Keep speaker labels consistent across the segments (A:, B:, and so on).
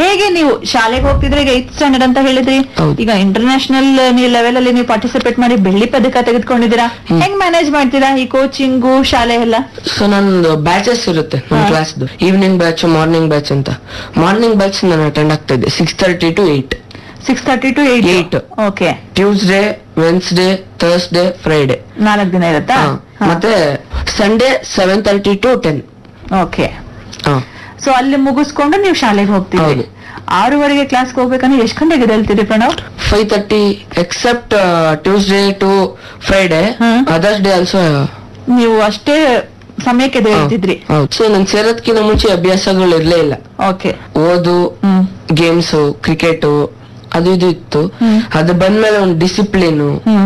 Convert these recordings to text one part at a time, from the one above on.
A: ಹೇಗೆ ನೀವು ಶಾಲೆಗೆ ಹೋಗ್ತಿದ್ರೆ ಈಗ ಏತ್ ಸ್ಟ್ಯಾಂಡರ್ಡ್ ಅಂತ ಹೇಳಿದ್ರಿ
B: ಹೌದು.
A: ಈಗ ಇಂಟರ್ನ್ಯಾಷನಲ್ ಲೆವೆಲ್ ಅಲ್ಲಿ ನೀವು ಪಾರ್ಟಿಸಿಪೇಟ್ ಮಾಡಿ ಬೆಳ್ಳಿ ಪದಕ ತೆಗೆದುಕೊಂಡಿದ್ದೀರಾ ಹೆಂಗ್ ಮ್ಯಾನೇಜ್ ಮಾಡ್ತೀರಾ ಈ ಕೋಚಿಂಗು ಶಾಲೆ ಎಲ್ಲ
B: ಸೊ ನಂದು ಬ್ಯಾಚಸ್ ಇರುತ್ತೆ ನನ್ನ
A: ಹಾ.
B: ಕ್ಲಾಸ್ದು ಈವ್ನಿಂಗ್ ಬ್ಯಾಚ್ ಮಾರ್ನಿಂಗ್ ಬ್ಯಾಚ್ ಅಂತ ಮಾರ್ನಿಂಗ್ ಬ್ಯಾಚ್ ನಾನು ಅಟೆಂಡ್ ಆಗ್ತಾ ಇದ್ದೆ six thirty to eight
A: six thirty to eight
B: Eight.
A: Okay
B: Tuesday Wednesday Thursday Friday
A: ನಾಲ್ಕು ದಿನ ಇರುತ್ತಾ
B: ಮತ್ತೆ Sunday seven thirty to ten
A: okay so ಅಲ್ಲಿ ಮುಗಿಸ್ಕೊಂಡು ನೀವು ಶಾಲೆಗೆ ಹೋಗ್ತೀರಿ
B: ಹೌದು.
A: ಆರೂವರೆಗೆ ಕ್ಲಾಸ್ಗೆ ಹೋಗ್ಬೇಕಂದ್ರೆ ಎಷ್ಟು ಗಂಟೆಗೆ ಎದ್ದೇಳ್ತೀರಿ Pranav
B: five thirty except Tuesday to Friday
A: hmm.
B: Others day also
A: ನೀವು ಅಷ್ಟೇ ಸಮಯಕ್ಕೆ ಎದ್ದೇಳ್ತಿದ್ರಿ
B: ಸೊ ನನ್ ಸೇರೋದ್ಕಿಂತ ಮುಂಚೆ ಅಭ್ಯಾಸಗಳು ಇರ್ಲೇ ಇಲ್ಲ
A: ಓಕೆ
B: ಓದು
A: ಹ್ಮ್
B: ಗೇಮ್ಸ್ ಕ್ರಿಕೆಟ್ ಅದು ಇದು ಇತ್ತು
A: ಹ್ಮ್.
B: ಅದು ಬಂದ್ಮೇಲೆ ಒಂದು ಡಿಸಿಪ್ಲಿನ್
A: ಹ್ಮ್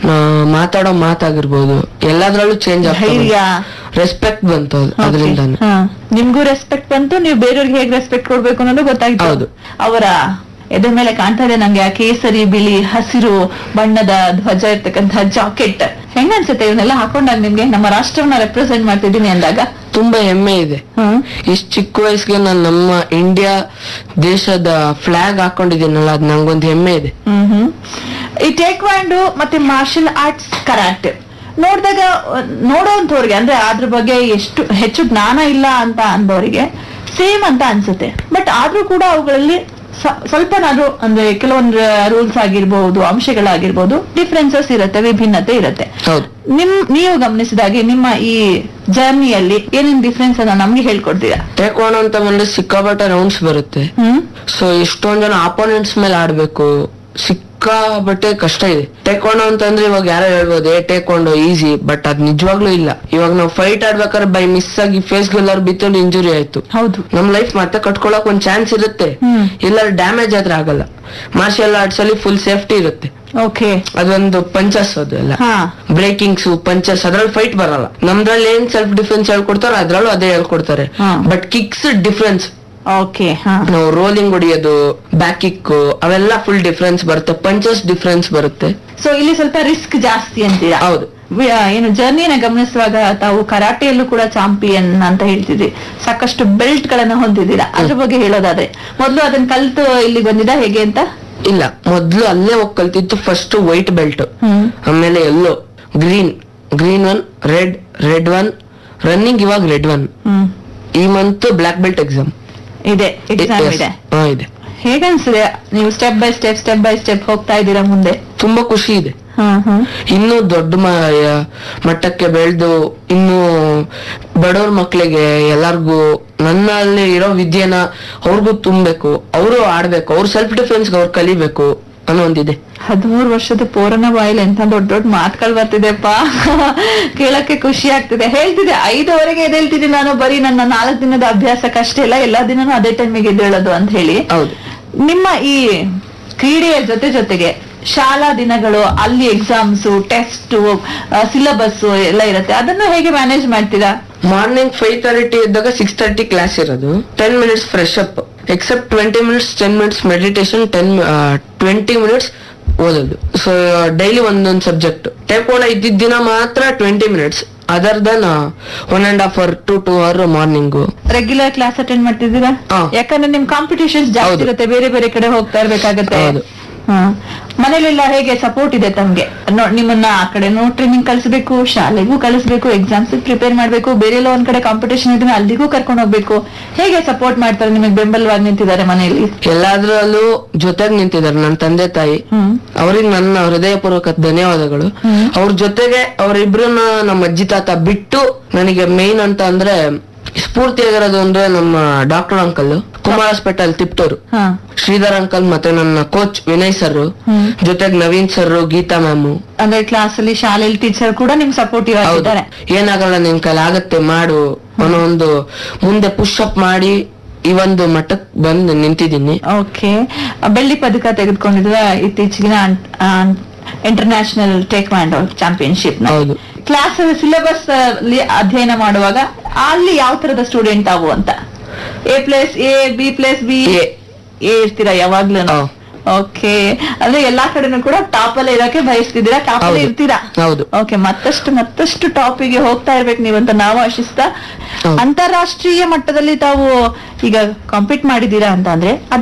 B: ಮಾತಾಡೋ ಮಾತಾಗಿರ್ಬೋದು ಎಲ್ಲದ್ರಲ್ಲೂ ಚೇಂಜ್
A: ಧೈರ್ಯ
B: ರೆಸ್ಪೆಕ್ಟ್ ಬಂತು ಅದರಿಂದ
A: ಹಾ. ನಿಮ್ಗೂ ರೆಸ್ಪೆಕ್ಟ್ ಬಂತು ನೀವು ಬೇರೆಯವ್ರಿಗೆ ಹೇಗೆ ರೆಸ್ಪೆಕ್ಟ್ ಕೊಡ್ಬೇಕು ಅನ್ನೋದು ಗೊತ್ತಾಯ್ತು
B: ಹೌದು.
A: ಅವರ ಎದೆ ಮೇಲೆ ಕಾಣ್ತಾ ಇದೆ ನಂಗೆ ಆ ಕೇಸರಿ ಬಿಳಿ ಹಸಿರು ಬಣ್ಣದ ಧ್ವಜ ಇರ್ತಕ್ಕಂತಹ ಜಾಕೆಟ್ ಹೆಂಗ ಅನ್ಸುತ್ತೆ ಇವನ್ನೆಲ್ಲ ಹಾಕೊಂಡಾಗ ನಿಮ್ಗೆ ನಮ್ಮ ರಾಷ್ಟ್ರವನ್ನ ರೆಪ್ರೆಸೆಂಟ್ ಮಾಡ್ತಿದ್ದೀನಿ ಅಂದಾಗ
B: ತುಂಬಾ ಹೆಮ್ಮೆ ಇದೆ
A: ಹ್ಮ್
B: ಇಷ್ಟು ಚಿಕ್ಕ ವಯಸ್ಸಿಗೆ ನಾನು ನಮ್ಮ ಇಂಡಿಯಾ ದೇಶದ ಫ್ಲಾಗ್ ಹಾಕೊಂಡಿದ್ದೀನಲ್ಲ ಅದ್ ನಂಗೊಂದು ಹೆಮ್ಮೆ ಇದೆ
A: ಹ್ಮ್ ಹ್ಮ್ ಈ ಟೇಕ್ವಾಂಡು ಮತ್ತೆ ಮಾರ್ಷಲ್ ಆರ್ಟ್ಸ್ ಕರಾಟೆ ನೋಡಿದಾಗ ನೋಡೋಂಥವ್ರಿಗೆ ಅಂದ್ರೆ ಅದ್ರ ಬಗ್ಗೆ ಎಷ್ಟು ಹೆಚ್ಚು ಜ್ಞಾನ ಇಲ್ಲ ಅಂತ ಅಂದವರಿಗೆ ಸೇಮ್ ಅಂತ ಅನ್ಸುತ್ತೆ ಬಟ್ ಆದ್ರೂ ಕೂಡ ಅವುಗಳಲ್ಲಿ ಸ- ಸ್ವಲ್ಪನಾದ್ರೂ ಅಂದ್ರೆ ಕೆಲವೊಂದು ರೂಲ್ಸ್ ಆಗಿರ್ಬಹುದು ಅಂಶಗಳಾಗಿರ್ಬಹುದು ಡಿಫ್ರೆನ್ಸಸ್ ಇರುತ್ತೆ ವಿಭಿನ್ನತೆ ಇರುತ್ತೆ
B: ಹೌದು
A: ನಿಮ್ ನೀವು ಗಮನಿಸಿದಾಗೆ ನಿಮ್ಮ ಈ ಜರ್ನಿಯಲ್ಲಿ ಏನೇನ್ ಡಿಫ್ರೆನ್ಸ್ ಅನ್ನ ನಮ್ಗೆ ಹೇಳ್ಕೊಡ್ತೀರಾ
B: ಟೇಕ್ವಾಂಡೋ ಅಂತ ಬಂದ್ರೆ ಸಿಕ್ಕಾಪಟ್ಟೆ ರೌಂಡ್ಸ್ ಬರುತ್ತೆ
A: ಹ್ಮ್
B: ಸೊ ಎಷ್ಟೊಂದ್ ಜನ ಅಪೋನೆಂಟ್ಸ್ ಮೇಲೆ ಆಡ್ಬೇಕು ಸಿಕ್ಕಾಬಟ್ಟೆ ಕಷ್ಟ ಇದೆ ಟೇಕ್ವಾಂಡೋ ಅಂತಂದ್ರೆ ಇವಾಗ ಯಾರೋ ಹೇಳ್ಬೋದು ಏ ಟೇಕ್ವಾಂಡೋ ಈಸಿ ಬಟ್ ಅದ್ ನಿಜವಾಗ್ಲೂ ಇಲ್ಲ ಇವಾಗ ನಾವು ಫೈಟ್ ಆಡ್ಬೇಕಾದ್ರೆ ಬೈ ಮಿಸ್ ಆಗಿ ಫೇಸ್ ಎಲ್ಲಾರು ಬಿತ್ತು ಇಂಜುರಿ ಆಯ್ತು
A: ಹೌದು
B: ನಮ್ ಲೈಫ್ ಮತ್ತೆ ಕಟ್ಕೊಳಕ್ ಒಂದ್ ಚಾನ್ಸ್ ಇರುತ್ತೆ
A: ಹ್ಮ್.
B: ಇಲ್ಲ ಡ್ಯಾಮೇಜ್ ಆದ್ರೆ ಆಗಲ್ಲ ಮಾರ್ಷಲ್ ಆರ್ಟ್ಸ್ ಅಲ್ಲಿ ಫುಲ್ ಸೇಫ್ಟಿ ಇರುತ್ತೆ
A: ಓಕೆ
B: ಅದೊಂದು ಪಂಚಸ್ ಅದು ಎಲ್ಲ
A: ಹಾ
B: ಬ್ರೇಕಿಂಗ್ಸ್ ಪಂಚಸ್ ಅದ್ರಲ್ಲಿ ಫೈಟ್ ಬರಲ್ಲ ನಮ್ದ್ರಲ್ಲಿ ಏನ್ ಸೆಲ್ಫ್ ಡಿಫೆನ್ಸ್ ಹೇಳ್ಕೊಡ್ತಾರೋ ಅದ್ರಲ್ಲೂ ಅದೇ ಹೇಳ್ಕೊಡ್ತಾರೆ
A: ಹಾ.
B: ಬಟ್ ಕಿಕ್ಸ್ ಡಿಫ್ರೆನ್ಸ್
A: ಓಕೆ ಹಾ
B: ನಾವು ರೋಲಿಂಗ್ ಹೊಡಿಯೋದು ಬ್ಯಾಕ್ ಕಿಕ್ ಅವೆಲ್ಲ ಫುಲ್ ಡಿಫ್ರೆನ್ಸ್ ಬರುತ್ತೆ ಪಂಚಸ್ ಡಿಫ್ರೆನ್ಸ್ ಬರುತ್ತೆ
A: ಸೊ ಇಲ್ಲಿ ಸ್ವಲ್ಪ ರಿಸ್ಕ್ ಜಾಸ್ತಿ ಅಂತೀರಾ
B: ಹೌದು
A: ವಿ- ಆ, ಏನು ಜರ್ನಿನ ಗಮನಿಸುವಾಗ ತಾವು ಕರಾಟೆಯಲ್ಲೂ ಕೂಡ ಚಾಂಪಿಯನ್ ಅಂತ ಹೇಳ್ತಿದ್ರಿ ಸಾಕಷ್ಟು ಬೆಲ್ಟ್ ಗಳನ್ನ ಹೊಂದಿದ್ದೀರಾ ಅದ್ರ ಬಗ್ಗೆ ಹೇಳೋದಾದ್ರೆ ಮೊದಲು ಅದನ್ನ ಕಲ್ತು ಇಲ್ಲಿ ಬಂದಿದ ಹೇಗೆ ಅಂತ
B: ಇಲ್ಲ ಮೊದ್ಲು ಅಲ್ಲೇ ಹೋಗಿ ಕಲ್ತಿತ್ತು ಫಸ್ಟ್ ವೈಟ್ ಬೆಲ್ಟ್
A: ಹ್ಮ್
B: ಆಮೇಲೆ yellow green green one red red one running ಇವಾಗ ರೆಡ್ ಒನ್
A: ಹ್ಮ್
B: ಈ ಮಂತ್ ಬ್ಲಾಕ್ ಬೆಲ್ಟ್ ಎಕ್ಸಾಮ್
A: ಇದೆ ಎಕ್ಸಾಮ್ ಇದೆ
B: ಹಾ ಇದೆ
A: ಹೇಗನ್ಸಿದೆ ನೀವು step by step step by step ಹೋಗ್ತಾ ಇದ್ದೀರಾ ಮುಂದೆ
B: ತುಂಬಾ ಖುಷಿ ಇದೆ
A: ಹ್ಮ್ ಹ್ಮ್
B: ಇನ್ನೂ ದೊಡ್ಡ ಮ- ಯ- ಮಟ್ಟಕ್ಕೆ ಬೆಳೆದು ಇನ್ನು ಬಡವ್ರ ಮಕ್ಳಿಗೆ ಎಲ್ಲಾರ್ಗೂ ನನ್ನಲ್ಲಿ ಇರೋ ವಿದ್ಯೆನ ಅವ್ರಿಗೂ ತುಂಬಬೇಕು ಅವರು ಆಡ್ಬೇಕು ಅವ್ರ ಸೆಲ್ಫ್ ಡಿಫೆನ್ಸ್ ಅವ್ರು ಕಲಿಬೇಕು ಅನ್ನೋ ಒಂದಿದೆ
A: ಹದಿಮೂರು ವರ್ಷದ ಪೋರನ ಬಾಯಿಲ್ ಎಂತ ದೊಡ್ಡ ದೊಡ್ಡ ಮಾತುಗಳು ಬರ್ತಿದೆಪ್ಪ ಕೇಳಕ್ಕೆ ಖುಷಿ ಆಗ್ತಿದೆ ಹೇಳ್ತಿದೆ ಐದುವರೆಗೆ ಎದ್ದೇಳ್ತಿದ್ದೆ ನಾನು ಬರೀ ನನ್ನ ನಾಲ್ಕು ದಿನದ ಅಭ್ಯಾಸಕ್ಕಷ್ಟೇ ಇಲ್ಲ ಎಲ್ಲಾ ದಿನನೂ ಅದೇ ಟೈಮಿಗೆ ಎದ್ದೇಳೋದು ಅಂತ ಹೇಳಿ
B: ಹೌದು
A: ನಿಮ್ಮ ಈ ಕ್ರೀಡೆಯ ಜೊತೆ ಜೊತೆಗೆ ಶಾಲಾ ದಿನಗಳು ಅಲ್ಲಿ ಎಕ್ಸಾಮ್ಸ್ ಟೆಸ್ಟ್ ಸಿಲೆಬಸ್ ಎಲ್ಲ ಇರುತ್ತೆ ಅದನ್ನು ಹೇಗೆ ಮ್ಯಾನೇಜ್ ಮಾಡ್ತೀರಾ
B: ಮಾರ್ನಿಂಗ್ ಫೈವ್ ತರ್ಟಿ ಇದ್ದಾಗ ಸಿಕ್ಸ್ ತರ್ಟಿ ಕ್ಲಾಸ್ ಇರೋದು ten minutes fresh up except twenty minutes ten minutes meditation ten twenty minutes ಓದೋದು ಸೊ ಡೈಲಿ ಒಂದೊಂದು ಸಬ್ಜೆಕ್ಟ್ ಟೇಕ್ವಾಂಡೋ ಇದ್ದಿದ್ದ ದಿನ ಮಾತ್ರ twenty minutes other than one and half hour to two hour morning
A: regular class attend ಮಾಡ್ತಿದ್ದೀರಾ
B: ಹಾ.
A: ಯಾಕಂದ್ರೆ ನಿಮ್ competitions ಜಾಸ್ತಿ
B: ಹೌದು.
A: ಇರುತ್ತೆ ಬೇರೆ ಬೇರೆ ಕಡೆ ಹೋಗ್ತಾ ಇರ್ಬೇಕಾಗತ್ತೆ
B: ಹೌದು.
A: ಹಾ. ಮನೇಲೆಲ್ಲ ಹೇಗೆ ಸಪೋರ್ಟ್ ಇದೆ ತಮ್ಗೆ ನೋ- ನಿಮ್ಮನ್ನ ಆ ಕಡೆನೂ ಟ್ರೈನಿಂಗ್ ಕಳಿಸ್ಬೇಕು ಶಾಲೆಗೂ ಕಳಿಸ್ಬೇಕು ಎಕ್ಸಾಮ್ಸ್ ಪ್ರಿಪೇರ್ ಮಾಡ್ಬೇಕು ಬೇರೆ ಎಲ್ಲ ಒಂದ್ ಕಡೆ ಕಾಂಪಿಟೇಷನ್ ಇದನ್ನ ಅಲ್ಲಿಗೂ ಕರ್ಕೊಂಡು ಹೋಗ್ಬೇಕು ಹೇಗೆ ಸಪೋರ್ಟ್ ಮಾಡ್ತಾರೆ ನಿಮಗೆ ಬೆಂಬಲವಾಗಿ ನಿಂತಿದ್ದಾರೆ ಮನೆಯಲ್ಲಿ
B: ಎಲ್ಲಾದ್ರಲ್ಲೂ ಜೊತೆಗ್ ನಿಂತಿದ್ದಾರೆ ನನ್ನ ತಂದೆ ತಾಯಿ
A: ಹ್ಮ್
B: ಅವ್ರಿಗೆ ನನ್ನ ಹೃದಯಪೂರ್ವಕ ಧನ್ಯವಾದಗಳು
A: ಹ್ಮ್.
B: ಅವ್ರ ಜೊತೆಗೆ ಅವರಿಬ್ರನ್ನ ನಮ್ಮ ಅಜ್ಜಿ ತಾತ ಬಿಟ್ಟು ನನಗೆ ಮೇನ್ ಅಂತ ಅಂದ್ರೆ ಸ್ಫೂರ್ತಿಯಾಗಿರೋದು ಅಂದ್ರೆ ನಮ್ಮ doctor uncle Kumar hospital Tiptur
A: ಹಾ
B: ಶ್ರೀಧರ್ ಅಂಕಲ್ ಮತ್ತೆ ನನ್ನ ಕೋಚ್ ವಿನಯ್ ಸರ್
A: ಹ್ಮ್.
B: ಜೊತೆಗೆ ನವೀನ್ ಸರ್ ಗೀತಾ ಮ್ಯಾಮ್
A: ಅಂದ್ರೆ ಕ್ಲಾಸ್ ಅಲ್ಲಿ ಶಾಲೆಯಲ್ಲಿ ಟೀಚರ್ ಕೂಡ ನಿಮ್ಗೆ ಸಪೋರ್ಟಿವ್
B: ಹೌದು
A: ಆಗಿದ್ದಾರೆ
B: ಏನಾಗಲ್ಲ ನಿನ್ ಕೈಲಿ ಆಗತ್ತೆ ಮಾಡು ಅನ್ನೋ ಒಂದು ಮುಂದೆ ಪುಷ್ ಅಪ್ ಮಾಡಿ ಈ ಒಂದು ಮಟ್ಟಕ್ ಬಂದು ನಿಂತಿದ್ದೀನಿ
A: ಓಕೆ ಬೆಳ್ಳಿ ಪದಕ ತೆಗೆದುಕೊಂಡಿದ್ರ ಇತ್ತೀಚೆಗಿನ ಇಂಟರ್ನ್ಯಾಷನಲ್ ಟೇಕ್ವಾಂಡೋ ಚಾಂಪಿಯನ್ಶಿಪ್
B: ಹೌದು.
A: ಕ್ಲಾಸ್ ಸಿಲೆಬಸ್ ಅಲ್ಲಿ ಅಧ್ಯಯನ ಮಾಡುವಾಗ ಅಲ್ಲಿ ಯಾವ ತರದ ಸ್ಟೂಡೆಂಟ್ ತಾವು ಅಂತ A plus A B plus B
B: A.
A: A ಇರ್ತೀರಾ ಯಾವಾಗ್ಲೂ
B: ಹಾ.
A: ಓಕೆ ಅಂದ್ರೆ ಎಲ್ಲಾ ಕಡೆನೂ ಕೂಡ ಟಾಪ್ ಅಲ್ಲಿ ಇರೋಕೆ ಬಯಸ್ತಿದ್ದೀರಾ ಟಾಪ್ ಅಲ್ಲಿ
B: ಹೌದು.
A: ಇರ್ತೀರಾ
B: ಹೌದು
A: ಓಕೆ ಮತ್ತಷ್ಟು ಮತ್ತಷ್ಟು ಟಾಪಿಗೆ ಹೋಗ್ತಾ ಇರ್ಬೇಕು ನೀವಂತ ನಾವು ಆಶಿಸ್ತಾ
B: ಹೌದು.
A: ಅಂತಾರಾಷ್ಟ್ರೀಯ ಮಟ್ಟದಲ್ಲಿ ತಾವು ಈಗ ಕಾಂಪೀಟ್ ಮಾಡಿದೀರಾ ಅಂತ ಅಂದ್ರೆ